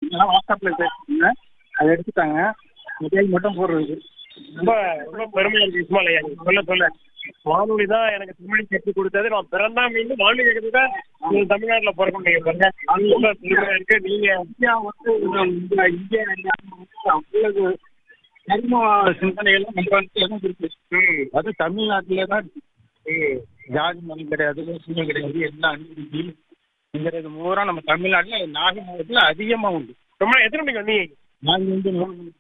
நான் வாட்ஸ்அப்ல பேசிருந்தேன் அதை எடுத்துட்டாங்க மொபைல் மட்டும் போடுறது ரொம்ப ரொம்ப பெருமையா இருக்கு இஸ்மாயில் ஐயா நீங்க சொல்ல சொல்ல வானொலி தான் எனக்கு தமிழ் கற்றுக் கொடுத்தது நான் பிறந்தா மீண்டும் வானொலி கேட்கறது தான் நீங்க தமிழ்நாட்டுல பிறக்கணும் பாருங்க அது ரொம்ப பெருமையா இருக்கு நீங்க இந்தியா வந்து இந்த இந்தியா அவ்வளவு தர்ம சிந்தனைகளும் நம்ம வந்து எதுவும் இருக்கு ம், அது தமிழ்நாட்டில தான் இருக்கு. ம். ஜாதி மதம் கிடையாது முஸ்லீம் கிடையாது எல்லாம் அனுமதிங்கிறது பூரா நம்ம தமிழ்நாட்டுல நாகை மாவட்டத்துல அதிகமா உண்டு ரொம்ப எத்தனை மணிக்கு வந்தீங்க நாங்க வந்து மூணு மணிக்கு